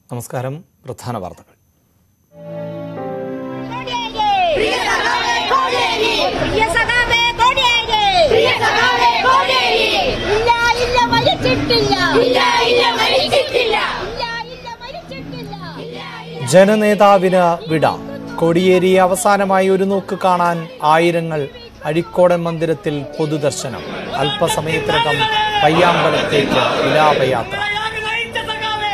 നമസ്കാരം പ്രധാന വാർത്തകൾ പ്രിയ സഖാവേ കോടിയേരി പ്രിയ സഖാവേ കോടിയേരി പ്രിയ സഖാവേ കോടിയേരി ഇല്ല ഇല്ല മരിച്ചിട്ടില്ല ഇല്ല ഇല്ല മരിച്ചിട്ടില്ല ഇല്ല ഇല്ല മരിച്ചിട്ടില്ല ഇല്ല ഇല്ല ജനനേതാവിന് വിട കോടിയേരിയെ അവസാനമായി ഒരു നോക്ക് കാണാൻ ആയിരങ്ങൾ അഴിക്കോടൻ മന്ദിരത്തിൽ പൊതുദർശനം അല്പസമയത്തിനകം പയ്യാമ്പലത്തേക്ക് വിലാപയാത്ര ಯಾರು ನೈತ ಸಗಾವೆ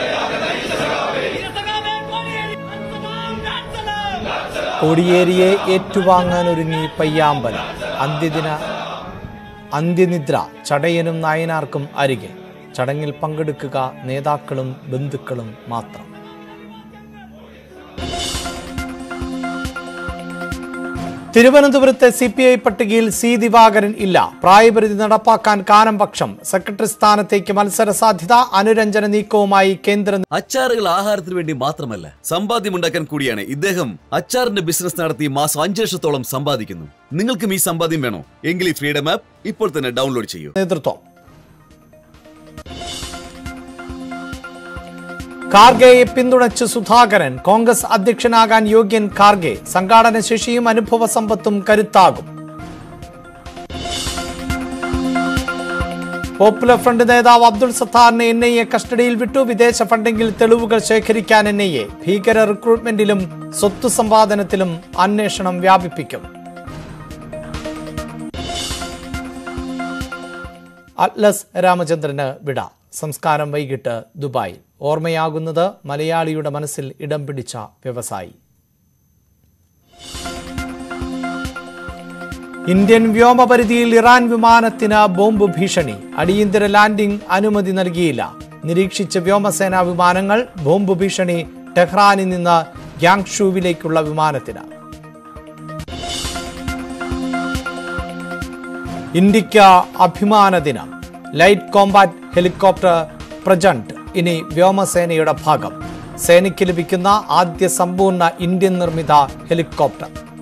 ಈ ಸಗಾವೆ ಕೋಡಿಯೇರಿ ಅನ್ಸಲಾಂ ಅನ್ಸಲಾಂ കോടിയേരിയെ ഏറ്റുവാങ്ങാൻ ഒരുങ്ങി പയ്യാമ്പലം അന്ത്യദിന അന്ത്യനിദ്ര ചടയനും നായനാർക്കും അരികിൽ ചടങ്ങിൽ പങ്കെടുക്കുക നേതാക്കളും ബന്ധുക്കളും മാത്രം തിരുവനന്തപുരത്തെ സി പി ഐ പട്ടികയിൽ സി ദിവാകരൻ ഇല്ല പ്രായപരിധി നടപ്പാക്കാൻ കാനം പക്ഷം സെക്രട്ടറി സ്ഥാനത്തേക്ക് മത്സര സാധ്യത അനുരഞ്ജന നീക്കവുമായി കേന്ദ്ര അച്ചാറുകൾ ആഹാരത്തിന് വേണ്ടി മാത്രമല്ല സമ്പാദ്യമുണ്ടാക്കാൻ കൂടിയാണ് ഇദ്ദേഹം അച്ചാറിന്റെ ബിസിനസ് നടത്തി മാസം അഞ്ച് ലക്ഷത്തോളം സമ്പാദിക്കുന്നു നിങ്ങൾക്കും ഈ സമ്പാദ്യം വേണോ എങ്കിൽ ഈ ഫ്രീഡം ആപ്പ് ഇപ്പോൾ തന്നെ ഡൗൺലോഡ് ചെയ്യൂ നേതൃത്വം ഖാർഗെയെ പിന്തുണച്ച് സുധാകരൻ കോൺഗ്രസ് അധ്യക്ഷനാകാൻ യോഗ്യൻ ഖാർഗെ സംഘാടന ശേഷിയും അനുഭവ സമ്പത്തും കരുത്താകും പോപ്പുലർ ഫ്രണ്ട് നേതാവ് അബ്ദുൾ സത്താറിനെ എൻ ഐ എ കസ്റ്റഡിയിൽ വിട്ടു വിദേശ ഫണ്ടെങ്കിൽ തെളിവുകൾ ശേഖരിക്കാൻ എൻ ഐ എ ഭീകര റിക്രൂട്ട്മെന്റിലും സ്വത്ത് സമ്പാദനത്തിലും അന്വേഷണം വ്യാപിപ്പിക്കും അറ്റ്ലസ് രാമചന്ദ്രന് വിട സംസ്കാരം വൈകിട്ട് ദുബായിൽ ഓർമ്മയാകുന്നത് മലയാളിയുടെ മനസ്സിൽ ഇടം പിടിച്ച വ്യവസായി ഇന്ത്യൻ വ്യോമപരിധിയിൽ ഇറാൻ വിമാനത്തിന് ബോംബ് ഭീഷണി അടിയന്തര ലാൻഡിംഗ് അനുമതി നൽകിയില്ല നിരീക്ഷിച്ച വ്യോമസേനാ വിമാനങ്ങൾ ബോംബ് ഭീഷണി ടെഹ്റാനിൽ നിന്ന് ഗ്യാങ്ഷൂവിലേക്കുള്ള വിമാനത്തിന് ഇന്ത്യക്ക് അഭിമാന ദിനം ലൈറ്റ് കോമ്പാറ്റ് ഹെലികോപ്റ്റർ പ്രജന്റ് ഇനി വ്യോമസേനയുടെ ഭാഗം സേനയ്ക്ക് ലഭിക്കുന്ന ആദ്യ സമ്പൂർണ്ണ ഇന്ത്യൻ നിർമ്മിത ഹെലികോപ്റ്റർ